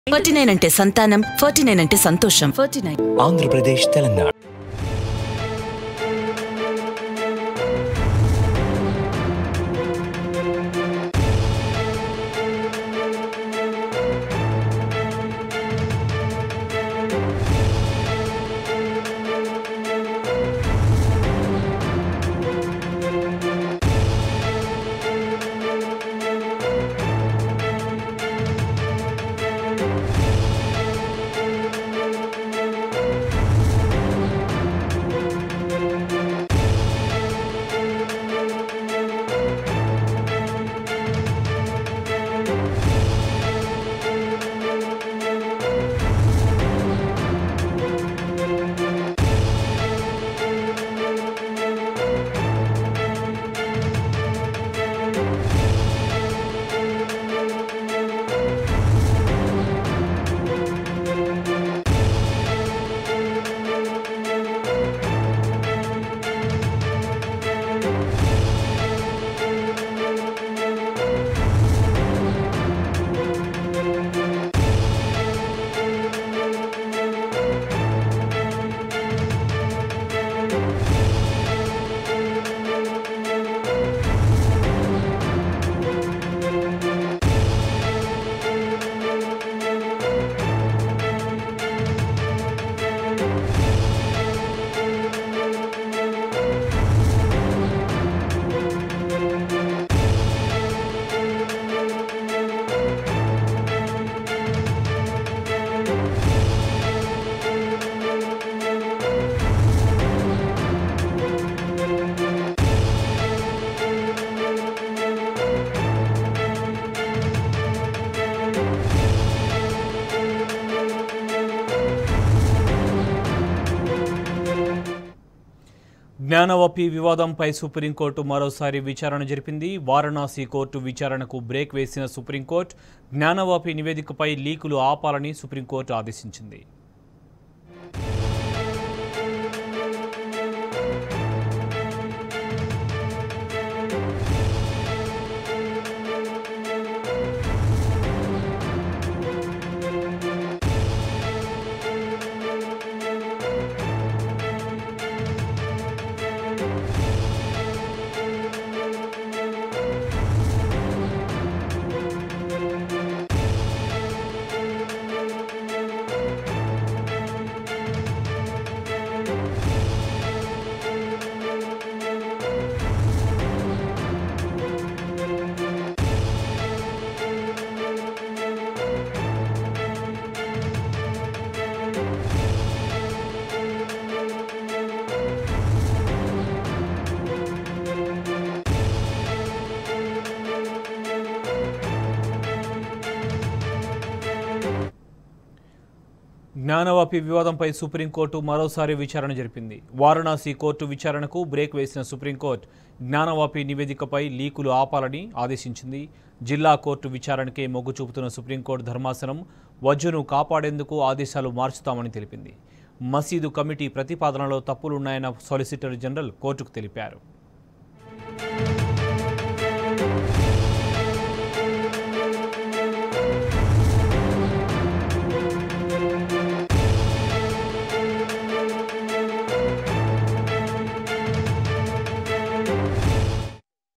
forty nine అంటే సంతానం forty nine అంటే సంతోషం ఫార్టీ నైన్ ఆంధ్రప్రదేశ్ తెలంగాణ జ్ఞానవాపి వివాదంపై సుప్రీంకోర్టు మరోసారి విచారణ జరిపింది వారణాసి కోర్టు విచారణకు బ్రేక్ వేసిన సుప్రీంకోర్టు జ్ఞానవాపి నివేదికపై లీకులు ఆపాలని సుప్రీంకోర్టు ఆదేశించింది జ్ఞానవాపి వివాదంపై సుప్రీంకోర్టు మరోసారి విచారణ జరిపింది వారణాసి కోర్టు విచారణకు బ్రేక్ వేసిన సుప్రీంకోర్టు జ్ఞానవాపి నివేదికపై లీకులు ఆపాలని ఆదేశించింది జిల్లా కోర్టు విచారణకే మొగ్గు చూపుతున్న సుప్రీంకోర్టు ధర్మాసనం వజ్జును కాపాడేందుకు ఆదేశాలు మార్చుతామని తెలిపింది మసీదు కమిటీ ప్రతిపాదనలో తప్పులున్నాయన్న సాలిసిటర్ జనరల్ కోర్టుకు తెలిపారు